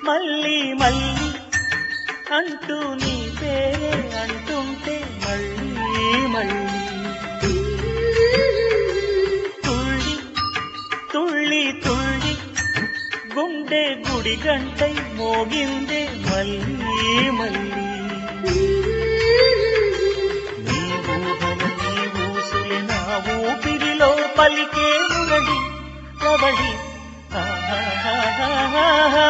మళ్ళీ మళ్ళీ అంటూ నీ పేరే అంటుంటే మళ్ళీ మళ్ళీ తుళ్ళి తుళ్ళి తుళ్ళి గుండె గుడి గంటై మోగిందే మళ్ళీ మళ్ళీ నీ ఊహల నీ ఊసులే నా ఊపిరిలో పలికే మురళి ప్రబడి ఆహాహాహాహా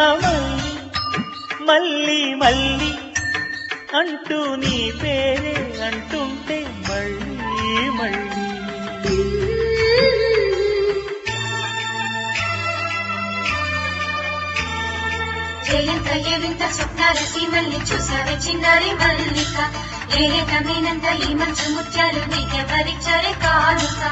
మళ్ళీ మళ్ళీ అంటూ నీ పేరే అంటుంటే మళ్ళీ మళ్ళీ జయంత ఏవింత స్వప్నాల సీమల్ని చూసావే చిన్నారి మల్లిక ఏరే తమేనంత ఈ మంచు ముత్యాలు నీకెవరిచ్చరే కానుక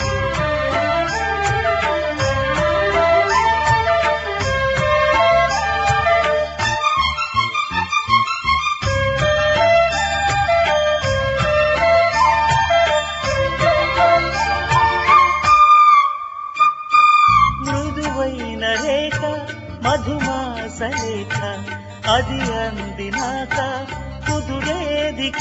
మృదువైన రేఖ మధుమాస రేఖ అది అందినాక కుదురేదిక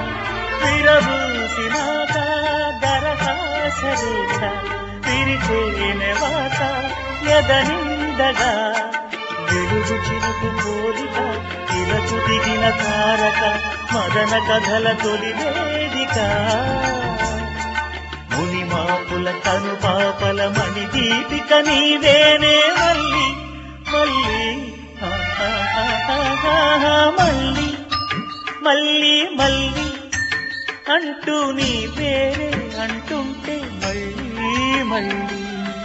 విరబూసినాక దరహాస రేఖ విరిచేనెవాత ఎదనిందగా వెలుగు చినుకు పోలిక ఇలకు దిగిన తారక మదన కథల తొలి వేదిక ముని మాపుల కను పాపల మణి దీపిక నీవేనే మళ్ళీ మళ్ళీ ఆహాహాహాహా, మళ్ళీ మళ్ళీ మళ్ళీ అంటూ నీ పేరే అంటుంటే మళ్ళీ మళ్ళీ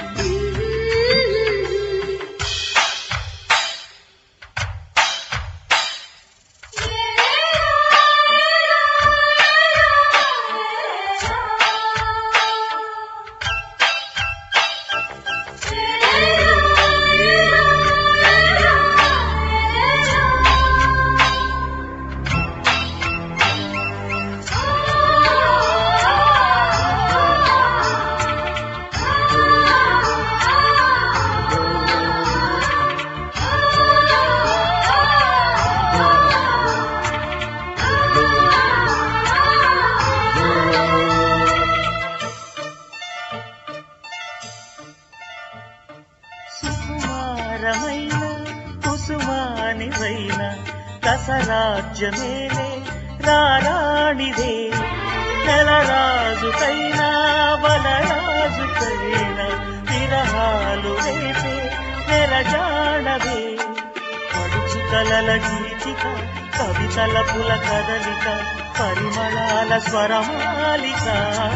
సుకుమారమైన కుసుమానివైన దసరాజ్యమేలే రారాణిదే నెలరాజుకైనా బలరాజుకైనా విరహాలు వేసే నెరజాడవే పడుచు కలల గీతిక కవితల పుల కదలిక పరిమళాల స్వరమాలిక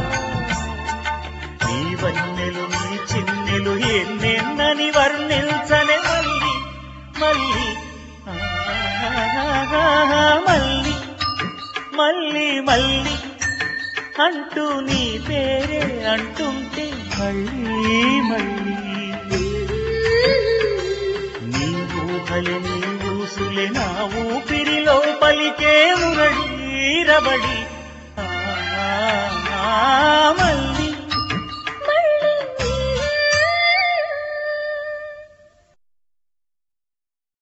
నీ వన్నెలు నీ చిన్నెలు ఎన్నెన్నని వర్ణించనే మళ్ళీ మళ్ళీ ఆహాహాహా, మళ్ళీ మళ్ళీ మళ్ళీ అంటూ నీ పేరే అంటుంటే మళ్ళీ మళ్ళీ నీ ఊహలే నీ ఊసులే నా ఊపిరిలో పలికే మురళీ రబడి ఆ